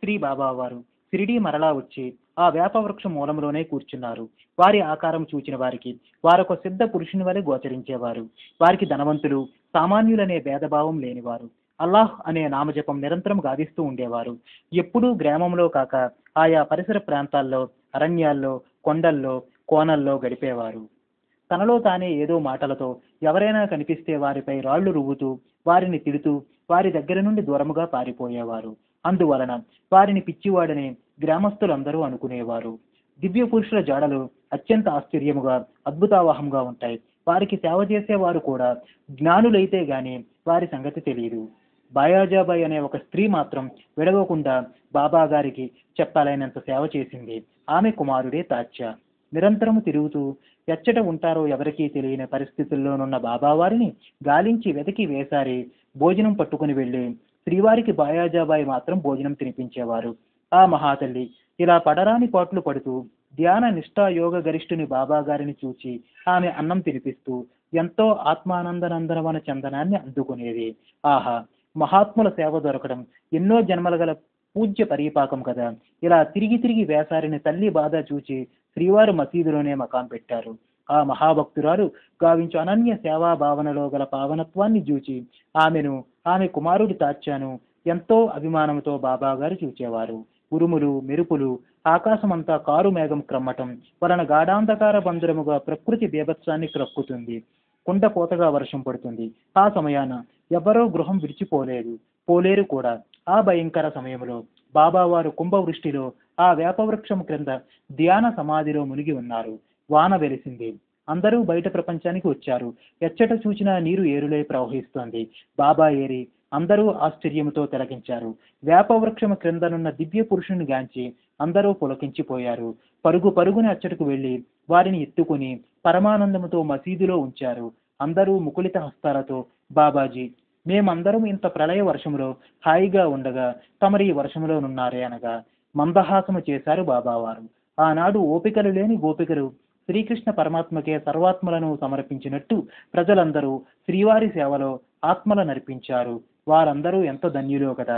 శ్రీ బాబా వారు షిరిడీ మరలా వచ్చి ఆ వేప వృక్ష మూలంలోనే కూర్చున్నారు వారి ఆకారం చూచిన వారికి వారొక సిద్ధ పురుషుని వలె గోచరించేవారు వారికి ధనవంతులు సామాన్యులనే భేదభావం లేనివారు అల్లాహ్ అనే నామజపం నిరంతరం గావిస్తూ ఉండేవారు ఎప్పుడూ గ్రామంలో కాక ఆయా పరిసర ప్రాంతాల్లో అరణ్యాల్లో కొండల్లో కోనల్లో గడిపేవారు తనలో తానే ఏదో మాటలతో ఎవరైనా కనిపిస్తే వారిపై రాళ్లు రువ్వుతూ వారిని తిడుతూ వారి దగ్గర నుండి దూరముగా పారిపోయేవారు అందువలన వారిని పిచ్చివాడని గ్రామస్తులందరూ అనుకునేవారు దివ్య పురుషుల జాడలు అత్యంత ఆశ్చర్యముగా అద్భుతావహంగా ఉంటాయి వారికి సేవ చేసేవారు కూడా జ్ఞానులైతే గాని వారి సంగతి తెలియదు బాయాజాబాయ్ అనే ఒక స్త్రీ మాత్రం విడవకుండా బాబా గారికి చెప్పాలైనంత సేవ చేసింది ఆమె కుమారుడే తాత్య నిరంతరము తిరుగుతూ ఎచ్చట ఉంటారో ఎవరికీ తెలియని పరిస్థితుల్లోనున్న బాబావారిని గాలించి వెతికి వేసారి భోజనం పట్టుకుని వెళ్ళి శ్రీవారికి బాయాజాబాయి మాత్రం భోజనం తినిపించేవారు ఆ మహాతల్లి ఇలా పడరాని పాట్లు పడుతూ ధ్యాన నిష్ఠా యోగ గరిష్ఠుని బాబా గారిని చూచి ఆమె అన్నం తినిపిస్తూ ఎంతో ఆత్మానందనందనవన చందనాన్ని అందుకునేది ఆహా మహాత్ముల సేవ దొరకడం ఎన్నో జన్మల గల పూజ్య పరీపాకం కదా ఇలా తిరిగి తిరిగి వేసారిని తల్లి బాధ చూచి శ్రీవారు మసీదులోనే మకాం పెట్టారు ఆ మహాభక్తురాలు గావించు అనన్య సేవా భావనలో గల పావనత్వాన్ని చూచి ఆమెను ఆమె కుమారుడి తాచ్చాను ఎంతో అభిమానంతో బాబా గారు చూచేవారు ఉరుములు మెరుపులు ఆకాశమంతా కారు మేఘం క్రమ్మటం వలన గాఢాంధకార బంధురముగా ప్రకృతి బీభత్సాన్ని క్రక్కుతుంది కుండ పోతగా వర్షం పడుతుంది ఆ సమయాన ఎవరో గృహం విడిచిపోలేదు పోలేరు కూడా ఆ భయంకర సమయంలో బాబావారు కుంభవృష్టిలో ఆ వేపవృక్షం క్రింద ధ్యాన సమాధిలో మునిగి ఉన్నారు వాన వెలిసింది అందరూ బయట ప్రపంచానికి వచ్చారు ఎచ్చట చూచినా నీరు ఏరులై ప్రవహిస్తోంది బాబా ఏరి అందరూ ఆశ్చర్యముతో తిలకించారు వేపవృక్షము క్రిందనున్న దివ్య పురుషుని గాంచి అందరూ పులకించిపోయారు పరుగు పరుగుని అచ్చటకు వెళ్ళి వారిని ఎత్తుకుని పరమానందముతో మసీదులో ఉంచారు అందరూ ముకులిత హస్తాలతో బాబాజీ మేమందరం ఇంత ప్రళయ వర్షములో హాయిగా ఉండగా తమరి ఈ వర్షములోనున్నారే అనగా మందహాసము చేశారు బాబావారు ఆనాడు ఓపికలు లేని గోపికలు శ్రీకృష్ణ పరమాత్మకే సర్వాత్మలను సమర్పించినట్టు ప్రజలందరూ శ్రీవారి సేవలో ఆత్మల నడిపించారు వారందరూ ఎంత ధన్యులో కదా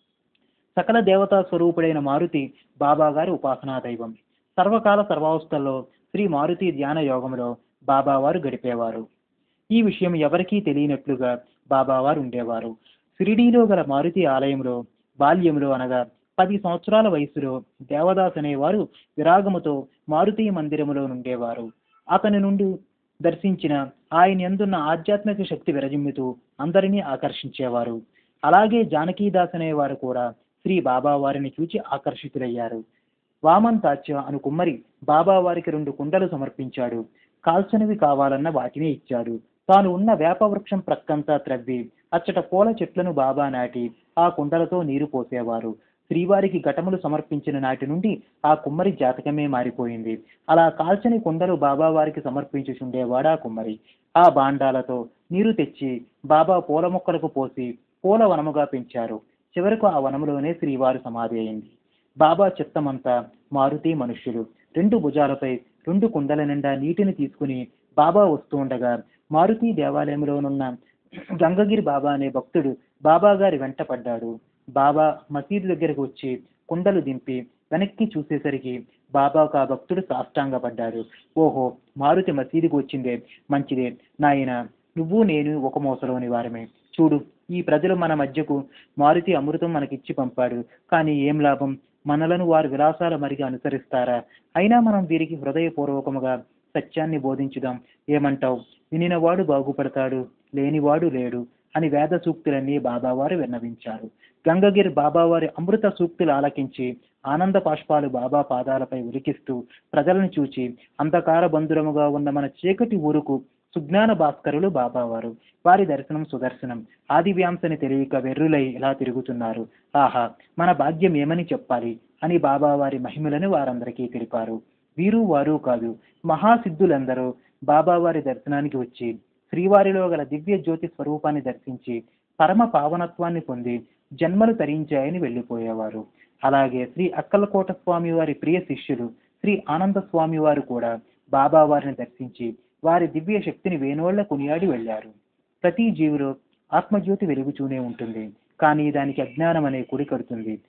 సకల దేవతా స్వరూపుడైన మారుతి బాబా గారి ఉపాసనా దైవం సర్వకాల సర్వావస్థల్లో శ్రీ మారుతి ధ్యాన యోగంలో బాబావారు గడిపేవారు ఈ విషయం ఎవరికీ తెలియనట్లుగా బాబావారు ఉండేవారు షిరిడీలో గల మారుతి ఆలయంలో బాల్యంలో అనగా పది సంవత్సరాల వయసులో దేవదాస్ అనేవారు విరాగముతో మారుతి మందిరములో నుండేవారు అతని నుండి దర్శించిన ఆయన ఎందున్న ఆధ్యాత్మిక శక్తి విరజిమ్ముతూ అందరినీ ఆకర్షించేవారు అలాగే జానకీదాస్ అనేవారు కూడా శ్రీ బాబా వారిని చూచి ఆకర్షితులయ్యారు వామన్ తాచ్య అను కుమ్మరి బాబా వారికి రెండు కుండలు సమర్పించాడు కాల్చనివి కావాలన్న వాటిని ఇచ్చాడు తాను ఉన్న వేప వృక్షం ప్రక్కంతా త్రవ్వి అచ్చట పూల చెట్లను బాబా నాటి ఆ కుండలతో నీరు పోసేవారు శ్రీవారికి ఘటములు సమర్పించిన నాటి నుండి ఆ కుమ్మరి జాతకమే మారిపోయింది అలా కాల్చని కుండలు బాబా వారికి సమర్పించుచుండేవాడు ఆ కుమ్మరి ఆ బాండాలతో నీరు తెచ్చి బాబా పూల మొక్కలకు పోసి పూల వనముగా పెంచారు చివరకు ఆ వనములోనే శ్రీవారు సమాధి అయింది బాబా చిత్తమంతా మారుతి మనుష్యులు రెండు భుజాలపై రెండు కుండల నిండా నీటిని తీసుకుని బాబా వస్తూ ఉండగా మారుతి దేవాలయంలోనున్న గంగగిరి బాబా అనే భక్తుడు బాబా గారి వెంట పడ్డాడు బాబా మసీదు దగ్గరకు వచ్చి కుండలు దింపి వెనక్కి చూసేసరికి బాబాకు ఆ భక్తుడు సాష్టాంగపడ్డాడు ఓహో మారుతి మసీదుకు వచ్చిందే మంచిదే నాయన నువ్వు నేను ఒక మోసలోని వారమే చూడు ఈ ప్రజలు మన మధ్యకు మారుతి అమృతం మనకిచ్చి పంపాడు కానీ ఏం లాభం మనలను వారు విలాసాల మరిగా అనుసరిస్తారా అయినా మనం వీరికి హృదయపూర్వకముగా సత్యాన్ని బోధించుదాం ఏమంటావు వినినవాడు బాగుపడతాడు లేనివాడు లేడు అని వేద సూక్తులన్నీ బాబావారు విన్నవించారు గంగగిరి బాబావారి అమృత సూక్తులు ఆలకించి ఆనంద పాష్పాలు బాబా పాదాలపై ఉలికిస్తూ ప్రజలను చూచి అంధకార బంధురముగా ఉన్న మన చీకటి ఊరుకు సుజ్ఞాన భాస్కరులు బాబావారు వారి దర్శనం సుదర్శనం ఆది వ్యాంసని తెలియక వెర్రులై ఇలా తిరుగుతున్నారు ఆహా మన భాగ్యం ఏమని చెప్పాలి అని బాబావారి మహిమలను వారందరికీ తెలిపారు వీరు వారు కాదు మహాసిద్ధులందరూ బాబావారి దర్శనానికి వచ్చి శ్రీవారిలో గల దివ్య జ్యోతి స్వరూపాన్ని దర్శించి పరమ పావనత్వాన్ని పొంది జన్మలు తరించాయని వెళ్ళిపోయేవారు అలాగే శ్రీ అక్కలకోట స్వామి వారి ప్రియ శిష్యులు శ్రీ ఆనంద స్వామి వారు కూడా బాబా వారిని దర్శించి వారి దివ్య శక్తిని వేణోళ్ల కొనియాడి వెళ్ళారు ప్రతి జీవిలో ఆత్మజ్యోతి వెలుగుచూనే ఉంటుంది కానీ దానికి అజ్ఞానం అనే కుడి కడుతుంది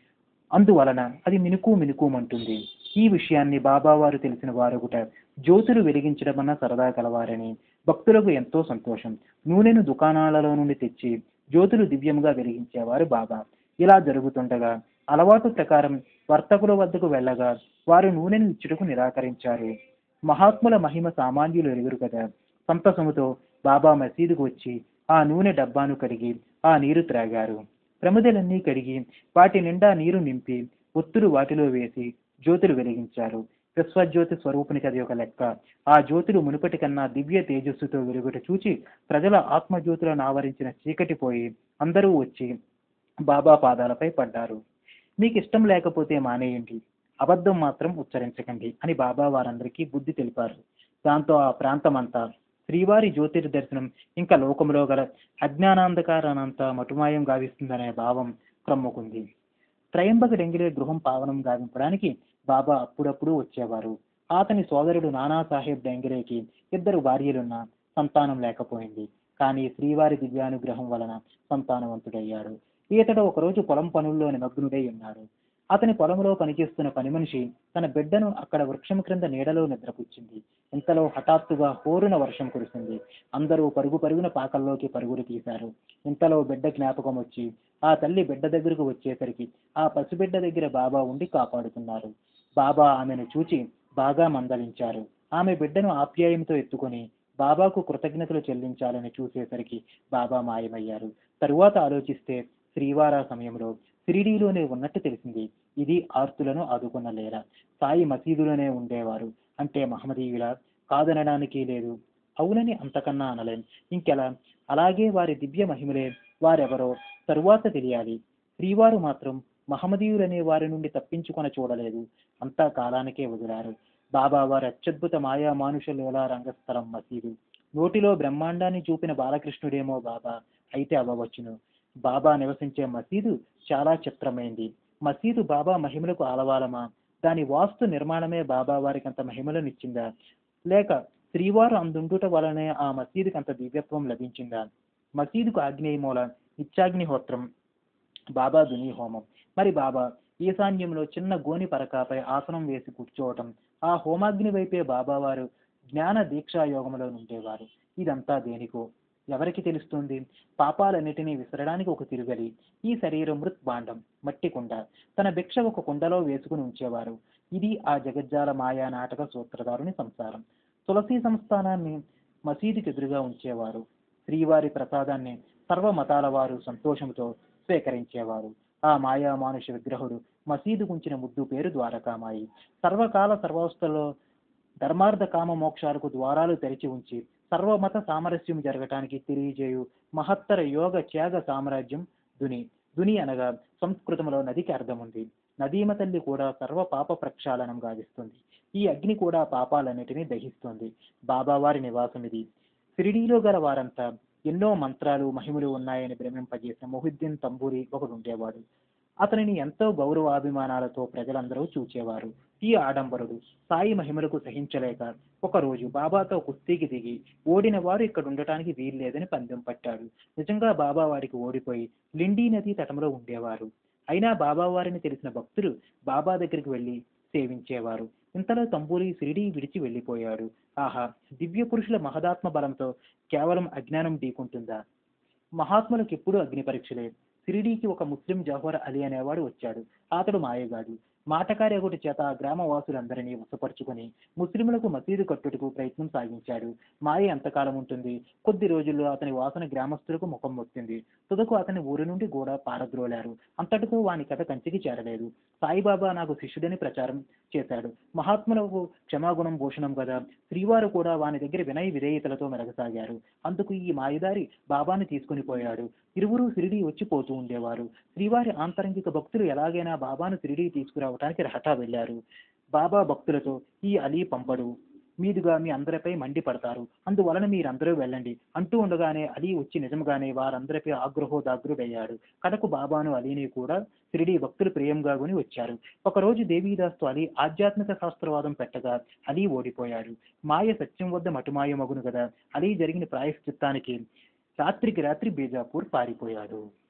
అందువలన అది మినుకు మినుకుమంటుంది ఈ విషయాన్ని బాబావారు తెలిసిన వారొకట జ్యోతులు వెలిగించడమన్న సరదా కలవారని భక్తులకు ఎంతో సంతోషం నూనెను దుకాణాలలో నుండి తెచ్చి జ్యోతులు దివ్యముగా వెలిగించేవారు బాబా ఇలా జరుగుతుండగా అలవాటు ప్రకారం వర్తకుల వద్దకు వెళ్ళగా వారు నూనెను ఇచ్చుటకు నిరాకరించారు మహాత్ముల మహిమ సామాన్యులు ఎరుగురు కదా సంతసముతో బాబా మసీదుకు వచ్చి ఆ నూనె డబ్బాను కడిగి ఆ నీరు త్రాగారు ప్రమిదలన్నీ కడిగి వాటి నిండా నీరు నింపి ఒత్తులు వాటిలో వేసి జ్యోతులు వెలిగించారు విశ్వజ్యోతి స్వరూపునికి అది ఒక లెక్క ఆ జ్యోతులు మునుపటి కన్నా దివ్య తేజస్సుతో వెలుగుట చూచి ప్రజల ఆత్మజ్యోతులను ఆవరించిన చీకటి పోయి అందరూ వచ్చి బాబా పాదాలపై పడ్డారు మీకు ఇష్టం లేకపోతే మానేయండి అబద్ధం మాత్రం ఉచ్చరించకండి అని బాబా వారందరికీ బుద్ధి తెలిపారు దాంతో ఆ ప్రాంతమంతా శ్రీవారి జ్యోతిర్ దర్శనం ఇంకా లోకంలో గల అజ్ఞానాంధకారానంతా మటుమాయం గావిస్తుందనే భావం క్రమ్ముకుంది త్రయంబక డెంగిరే గృహం పావనం గావింపడానికి బాబా అప్పుడప్పుడు వచ్చేవారు అతని సోదరుడు నానాసాహెబ్ డెంగిరేకి ఇద్దరు భార్యలున్న సంతానం లేకపోయింది కానీ శ్రీవారి దివ్యానుగ్రహం వలన సంతానవంతుడయ్యాడు ఈతడు ఒకరోజు పొలం పనుల్లో నిమగ్నుడై ఉన్నాడు అతని పొలంలో పనిచేస్తున్న పని మనిషి తన బిడ్డను అక్కడ వృక్షం క్రింద నీడలో నిద్రపుచ్చింది ఇంతలో హఠాత్తుగా హోరున వర్షం కురిసింది అందరూ పరుగు పరుగున పాకల్లోకి పరుగులు తీశారు ఇంతలో బిడ్డ జ్ఞాపకం వచ్చి ఆ తల్లి బిడ్డ దగ్గరకు వచ్చేసరికి ఆ పసిబిడ్డ దగ్గర బాబా ఉండి కాపాడుతున్నారు బాబా ఆమెను చూచి బాగా మందలించారు ఆమె బిడ్డను ఆప్యాయంతో ఎత్తుకొని బాబాకు కృతజ్ఞతలు చెల్లించాలని చూసేసరికి బాబా మాయమయ్యారు తరువాత ఆలోచిస్తే శ్రీవార సమయంలో షిరిడీలోనే ఉన్నట్టు తెలిసింది ఇది ఆర్తులను ఆదుకున్న లేర సాయి మసీదులోనే ఉండేవారు అంటే మహమ్మదీయుల కాదనడానికి లేదు అవునని అంతకన్నా అనలేం ఇంకెలా అలాగే వారి దివ్య మహిమలే వారెవరో తరువాత తెలియాలి శ్రీవారు మాత్రం మహమ్మదీయులనే వారి నుండి తప్పించుకొన చూడలేదు అంతా కాలానికే వదిలారు బాబా వారి అత్యద్భుత మాయా మానుష లీలా రంగస్థలం మసీదు నోటిలో బ్రహ్మాండాన్ని చూపిన బాలకృష్ణుడేమో బాబా అయితే అవ్వవచ్చును బాబా నివసించే మసీదు చాలా చిత్రమైంది మసీదు బాబా మహిమలకు ఆలవాలమా దాని వాస్తు నిర్మాణమే బాబా వారికి అంత మహిమలనిచ్చిందా లేక శ్రీవారు అందుండుట వలనే ఆ మసీదుకి అంత దివ్యత్వం లభించిందా మసీదుకు ఆగ్నేయమూల నిత్యాగ్నిహోత్రం బాబా దుని హోమం మరి బాబా ఈశాన్యంలో చిన్న గోని పరకాపై ఆసనం వేసి కూర్చోవటం ఆ హోమాగ్ని వైపే బాబావారు జ్ఞాన దీక్షా యోగంలో ఉండేవారు ఇదంతా దేనికో ఎవరికి తెలుస్తుంది పాపాలన్నిటినీ విసరడానికి ఒక తిరుగలి ఈ శరీరం మృత్ భాండం మట్టి కుండ తన భిక్ష ఒక కుండలో వేసుకుని ఉంచేవారు ఇది ఆ జగజ్జాల మాయా నాటక సూత్రధారుని సంసారం తులసి సంస్థానాన్ని మసీదుకి ఎదురుగా ఉంచేవారు శ్రీవారి ప్రసాదాన్ని సర్వ మతాల వారు సంతోషంతో స్వీకరించేవారు ఆ మాయా మానుష విగ్రహుడు మసీదు ఉంచిన ముద్దు పేరు ద్వారకామాయి సర్వకాల సర్వావస్థలో ధర్మార్థ కామ మోక్షాలకు ద్వారాలు తెరిచి ఉంచి సర్వమత సామరస్యం జరగటానికి తెలియజేయు మహత్తర యోగ త్యాగ సామ్రాజ్యం దుని దుని అనగా సంస్కృతంలో నదికి అర్థం ఉంది నదీమ తల్లి కూడా సర్వ పాప ప్రక్షాళనం గావిస్తుంది ఈ అగ్ని కూడా పాపాలన్నిటినీ దహిస్తుంది బాబావారి నివాసం ఇది షిరిడీలో గల వారంతా ఎన్నో మంత్రాలు మహిమలు ఉన్నాయని భ్రమింపజేసిన మొహిద్దీన్ తంబూరి ఒకడు ఉండేవాడు అతనిని ఎంతో గౌరవాభిమానాలతో ప్రజలందరూ చూచేవారు ఈ ఆడంబరుడు సాయి మహిమలకు సహించలేక ఒకరోజు బాబాతో కుస్తీకి దిగి ఓడిన వారు ఇక్కడ ఉండటానికి వీల్లేదని పందెం పట్టాడు నిజంగా బాబా వారికి ఓడిపోయి లిండీ నది తటంలో ఉండేవారు అయినా బాబా వారిని తెలిసిన భక్తులు బాబా దగ్గరికి వెళ్ళి సేవించేవారు ఇంతలో తంబూరి సిరిడి విడిచి వెళ్ళిపోయాడు ఆహా దివ్య పురుషుల మహదాత్మ బలంతో కేవలం అజ్ఞానం ఢీకుంటుందా మహాత్ములకు ఎప్పుడూ అగ్ని పరీక్షలే సిరిడీకి ఒక ముస్లిం జవహర్ అలీ అనేవాడు వచ్చాడు అతడు మాయగాడు మాటకారి ఒకటి చేత ఆ గ్రామ వాసులందరినీ వశపరుచుకుని ముస్లింలకు మసీదు కట్టుటకు ప్రయత్నం సాగించాడు మాయ ఎంతకాలం ఉంటుంది కొద్ది రోజుల్లో అతని వాసన గ్రామస్తులకు ముఖం మొత్తింది తుదకు అతని ఊరి నుండి కూడా పారద్రోలారు అంతటితో వాని కథ కంచికి చేరలేదు సాయిబాబా నాకు శిష్యుడని ప్రచారం చేశాడు మహాత్ములకు క్షమాగుణం భూషణం కదా శ్రీవారు కూడా వాని దగ్గర వినయ విధేయతలతో మెరగసాగారు అందుకు ఈ మాయదారి బాబాని తీసుకుని పోయాడు ఇరువురు సిరిడి వచ్చి పోతూ ఉండేవారు శ్రీవారి ఆంతరంగిక భక్తులు ఎలాగైనా బాబాను సిరిడి తీసుకురావడానికి రహటా వెళ్ళారు బాబా భక్తులతో ఈ అలీ పంపడు మీదుగా మీ అందరిపై మండిపడతారు అందువలన మీరందరూ వెళ్ళండి అంటూ ఉండగానే అలీ వచ్చి నిజంగానే వారందరిపై ఆగ్రహోదాగ్రుడయ్యాడు కడకు బాబాను అలీని కూడా షిరిడి భక్తులు ప్రియంగా కొని వచ్చారు ఒకరోజు దేవీదాస్తో అలీ ఆధ్యాత్మిక శాస్త్రవాదం పెట్టగా అలీ ఓడిపోయాడు మాయ సత్యం వద్ద మటుమాయమగును కదా అలీ జరిగిన ప్రాయశ్చిత్తానికి రాత్రికి రాత్రి బీజాపూర్ పారిపోయాడు